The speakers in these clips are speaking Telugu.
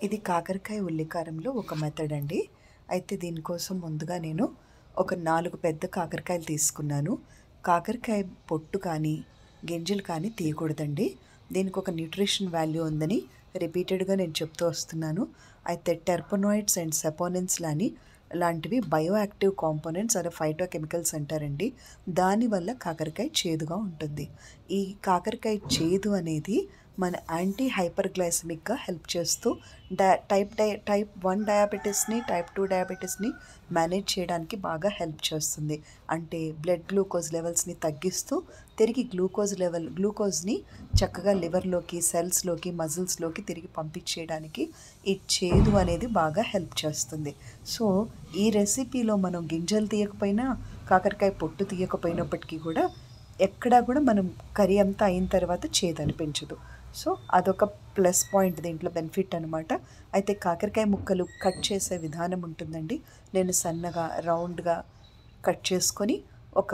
ఇది కాకరకాయ ఉల్లికారంలో ఒక మెథడ్ అండి అయితే దీనికోసం ముందుగా నేను ఒక నాలుగు పెద్ద కాకరకాయలు తీసుకున్నాను కాకరకాయ పొట్టు కానీ గింజలు కానీ తీయకూడదండి దీనికి ఒక న్యూట్రిషన్ వాల్యూ ఉందని రిపీటెడ్గా నేను చెప్తూ వస్తున్నాను అయితే టెర్పనోయిడ్స్ అండ్ సెపోనిన్స్ లాని లాంటివి బయో యాక్టివ్ కాంపోనెంట్స్ అదే ఫైటో కెమికల్స్ అంటారండి దానివల్ల కాకరకాయ చేదుగా ఉంటుంది ఈ కాకరకాయ చేదు అనేది మన యాంటీ హైపర్గ్లైసమిక్గా హెల్ప్ చేస్తూ డై టైప్ డై టైప్ వన్ డయాబెటీస్ని టైప్ టూ డయాబెటీస్ని మేనేజ్ చేయడానికి బాగా హెల్ప్ చేస్తుంది అంటే బ్లడ్ గ్లూకోజ్ లెవెల్స్ని తగ్గిస్తూ తిరిగి గ్లూకోజ్ లెవెల్ గ్లూకోజ్ని చక్కగా లివర్లోకి సెల్స్లోకి మజిల్స్లోకి తిరిగి పంపించేయడానికి ఈ చేదు అనేది బాగా హెల్ప్ చేస్తుంది సో ఈ రెసిపీలో మనం గింజలు తీయకపోయినా కాకరకాయ పొట్టు తీయకపోయినప్పటికీ కూడా ఎక్కడా కూడా మనం కర్రీ అంతా అయిన తర్వాత చేదు అనిపించదు సో అదొక ప్లస్ పాయింట్ దీంట్లో బెనిఫిట్ అనమాట అయితే కాకరకాయ ముక్కలు కట్ చేసే విధానం ఉంటుందండి నేను సన్నగా రౌండ్గా కట్ చేసుకొని ఒక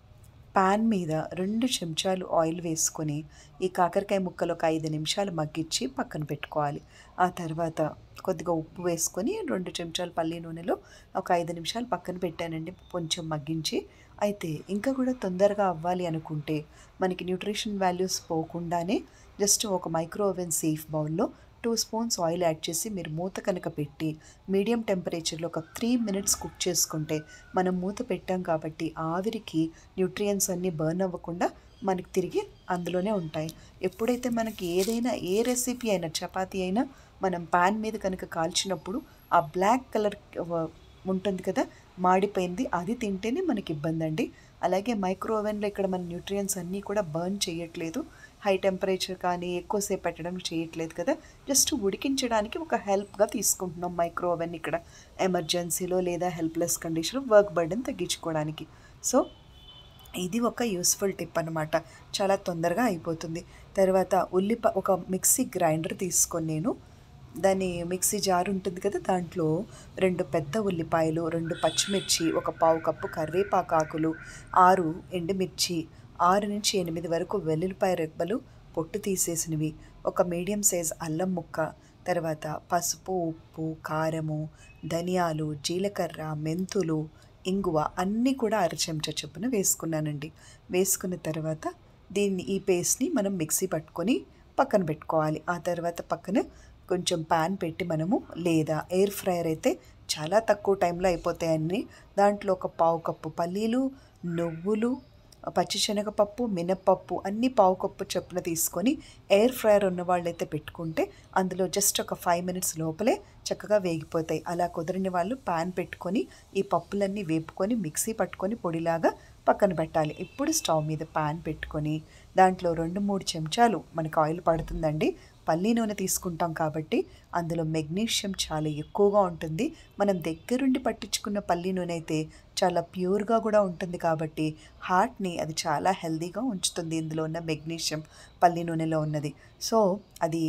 పాన్ మీద రెండు చెంచాలు ఆయిల్ వేసుకొని ఈ కాకరకాయ ముక్కలు ఒక ఐదు నిమిషాలు మగ్గించి పక్కన పెట్టుకోవాలి ఆ తర్వాత కొద్దిగా ఉప్పు వేసుకొని రెండు చెంచాలు పల్లి నూనెలో ఒక ఐదు నిమిషాలు పక్కన పెట్టానండి కొంచెం మగ్గించి అయితే ఇంకా కూడా తొందరగా అవ్వాలి అనుకుంటే మనకి న్యూట్రిషన్ వాల్యూస్ పోకుండానే జస్ట్ ఒక మైక్రో ఓవెన్ సేఫ్ బౌల్లో టూ స్పూన్స్ ఆయిల్ యాడ్ చేసి మీరు మూత కనుక పెట్టి మీడియం టెంపరేచర్లో ఒక త్రీ మినిట్స్ కుక్ చేసుకుంటే మనం మూత పెట్టాం కాబట్టి ఆవిరికి న్యూట్రియన్స్ అన్నీ బర్న్ అవ్వకుండా మనకి తిరిగి అందులోనే ఉంటాయి ఎప్పుడైతే మనకి ఏదైనా ఏ రెసిపీ అయినా చపాతీ అయినా మనం పాన్ మీద కనుక కాల్చినప్పుడు ఆ బ్లాక్ కలర్ ఉంటుంది కదా మాడిపోయింది అది తింటేనే మనకి ఇబ్బంది అండి అలాగే మైక్రో ఓవెన్లో ఇక్కడ మన న్యూట్రియన్స్ అన్నీ కూడా బర్న్ చేయట్లేదు హై టెంపరేచర్ కానీ ఎక్కువసేపు పెట్టడం చేయట్లేదు కదా జస్ట్ ఉడికించడానికి ఒక హెల్ప్గా తీసుకుంటున్నాం మైక్రో ఓవెన్ ఇక్కడ ఎమర్జెన్సీలో లేదా హెల్ప్లెస్ కండిషన్ వర్క్ బర్డెన్ తగ్గించుకోవడానికి సో ఇది ఒక యూస్ఫుల్ టిప్ అనమాట చాలా తొందరగా అయిపోతుంది తర్వాత ఉల్లిప ఒక మిక్సీ గ్రైండర్ తీసుకొని నేను దాని మిక్సీ జార్ ఉంటుంది కదా దాంట్లో రెండు పెద్ద ఉల్లిపాయలు రెండు పచ్చిమిర్చి ఒక పావు కప్పు కరివేపాకు ఆకులు ఆరు ఎండుమిర్చి ఆరు నుంచి ఎనిమిది వరకు వెల్లుల్లిపాయ రెబ్బలు పొట్టు తీసేసినవి ఒక మీడియం సైజ్ అల్లం ముక్క తర్వాత పసుపు ఉప్పు కారము ధనియాలు జీలకర్ర మెంతులు ఇంగువ అన్నీ కూడా అర చెంచా చొప్పున వేసుకున్నానండి వేసుకున్న తర్వాత దీన్ని ఈ పేస్ట్ని మనం మిక్సీ పట్టుకొని పక్కన పెట్టుకోవాలి ఆ తర్వాత పక్కన కొంచెం ప్యాన్ పెట్టి మనము లేదా ఎయిర్ ఫ్రైయర్ అయితే చాలా తక్కువ టైంలో అయిపోతాయని దాంట్లో ఒక పావు కప్పు పల్లీలు నువ్వులు పచ్చిశనగపప్పు మినప్పప్పు అన్ని పావు కప్పు చొప్పున తీసుకొని ఎయిర్ ఫ్రైయర్ ఉన్న వాళ్ళైతే పెట్టుకుంటే అందులో జస్ట్ ఒక ఫైవ్ మినిట్స్ లోపలే చక్కగా వేగిపోతాయి అలా కుదరని వాళ్ళు పాన్ పెట్టుకొని ఈ పప్పులన్నీ వేపుకొని మిక్సీ పట్టుకొని పొడిలాగా పక్కన పెట్టాలి ఇప్పుడు స్టవ్ మీద పాన్ పెట్టుకొని దాంట్లో రెండు మూడు చెంచాలు మనకు ఆయిల్ పడుతుందండి పల్లి నూనె తీసుకుంటాం కాబట్టి అందులో మెగ్నీషియం చాలా ఎక్కువగా ఉంటుంది మనం దగ్గరుండి పట్టించుకున్న పల్లి నూనె అయితే చాలా ప్యూర్గా కూడా ఉంటుంది కాబట్టి హార్ట్ని అది చాలా హెల్దీగా ఉంచుతుంది ఇందులో ఉన్న మెగ్నీషియం పల్లి నూనెలో ఉన్నది సో అది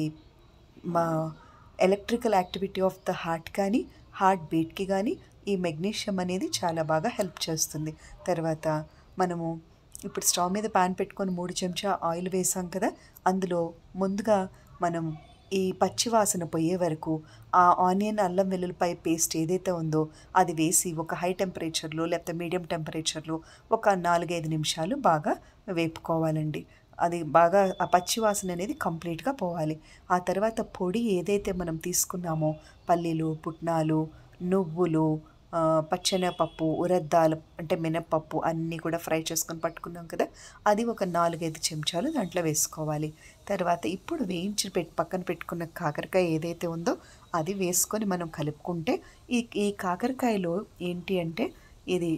మా electrical activity of the heart కానీ హార్ట్ బీట్కి కానీ ఈ మెగ్నీషియం అనేది చాలా బాగా హెల్ప్ చేస్తుంది తర్వాత మనము ఇప్పుడు స్టవ్ మీద పాన్ పెట్టుకొని మూడు చెంచా ఆయిల్ వేసాం కదా అందులో ముందుగా మనం ఈ పచ్చివాసన పోయే వరకు ఆ ఆనియన్ అల్లం వెల్లుల్లిపాయ పేస్ట్ ఏదైతే ఉందో అది వేసి ఒక హై టెంపరేచర్లో లేకపోతే మీడియం టెంపరేచర్లో ఒక నాలుగైదు నిమిషాలు బాగా వేపుకోవాలండి అది బాగా ఆ పచ్చివాసన అనేది కంప్లీట్గా పోవాలి ఆ తర్వాత పొడి ఏదైతే మనం తీసుకున్నామో పల్లీలు పుట్నాలు నువ్వులు పచ్చెనపప్పు ఉరద్దాలు అంటే మినప్పప్పు అన్నీ కూడా ఫ్రై చేసుకొని పట్టుకున్నాం కదా అది ఒక నాలుగైదు చెంచాలు దాంట్లో వేసుకోవాలి తర్వాత ఇప్పుడు వేయించి పెట్టి పక్కన పెట్టుకున్న కాకరకాయ ఏదైతే ఉందో అది వేసుకొని మనం కలుపుకుంటే ఈ ఈ కాకరకాయలో ఏంటి అంటే ఇది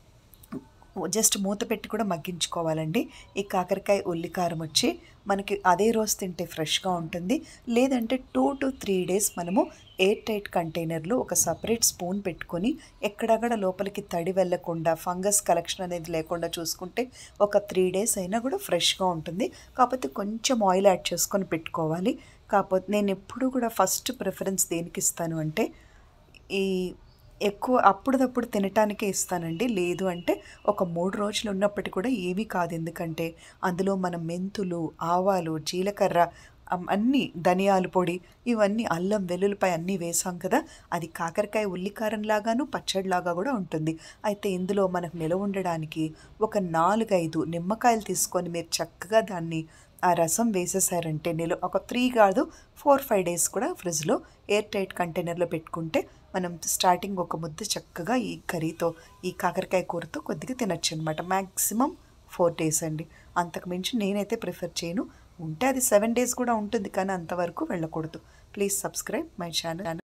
జస్ట్ మూత పెట్టి కూడా మగ్గించుకోవాలండి ఈ కాకరకాయ ఉల్లికారం వచ్చి మనకి అదే రోజు తింటే ఫ్రెష్గా ఉంటుంది లేదంటే టూ టు త్రీ డేస్ మనము ఎయిర్ టైట్ కంటైనర్లో ఒక సపరేట్ స్పూన్ పెట్టుకొని ఎక్కడక్కడ లోపలికి తడి వెళ్ళకుండా ఫంగస్ కలెక్షన్ అనేది లేకుండా చూసుకుంటే ఒక త్రీ డేస్ అయినా కూడా ఫ్రెష్గా ఉంటుంది కాకపోతే కొంచెం ఆయిల్ యాడ్ చేసుకొని పెట్టుకోవాలి కాకపోతే నేను ఎప్పుడు కూడా ఫస్ట్ ప్రిఫరెన్స్ దేనికి ఇస్తాను అంటే ఈ ఎక్కువ అప్పుడదప్పుడు తినటానికే ఇస్తానండి లేదు అంటే ఒక మూడు రోజులు ఉన్నప్పటికీ కూడా ఏమీ కాదు ఎందుకంటే అందులో మనం మెంతులు ఆవాలు జీలకర్ర అమ్- అన్నీ ధనియాల పొడి ఇవన్నీ అల్లం వెల్లుల్లిపాయ అన్నీ వేసాం కదా అది కాకరకాయ ఉల్లికారం లాగాను పచ్చడిలాగా కూడా ఉంటుంది అయితే ఇందులో మనకు నిలవ ఉండడానికి ఒక నాలుగైదు నిమ్మకాయలు తీసుకొని మీరు చక్కగా దాన్ని ఆ రసం వేసేసారంటే నిల ఒక త్రీ కాదు ఫోర్ ఫైవ్ డేస్ కూడా ఫ్రిడ్జ్లో ఎయిర్ టైట్ కంటైనర్లో పెట్టుకుంటే మనం స్టార్టింగ్ ఒక ముద్ద చక్కగా ఈ కర్రీతో ఈ కాకరకాయ కూరతో కొద్దిగా తినచ్చు అనమాట మ్యాక్సిమం ఫోర్ డేస్ అండి అంతకు మించి నేనైతే ప్రిఫర్ చేయను ఉంటే అది సెవెన్ డేస్ కూడా ఉంటుంది కానీ అంతవరకు వెళ్ళకూడదు ప్లీజ్ సబ్స్క్రైబ్ మై ఛానల్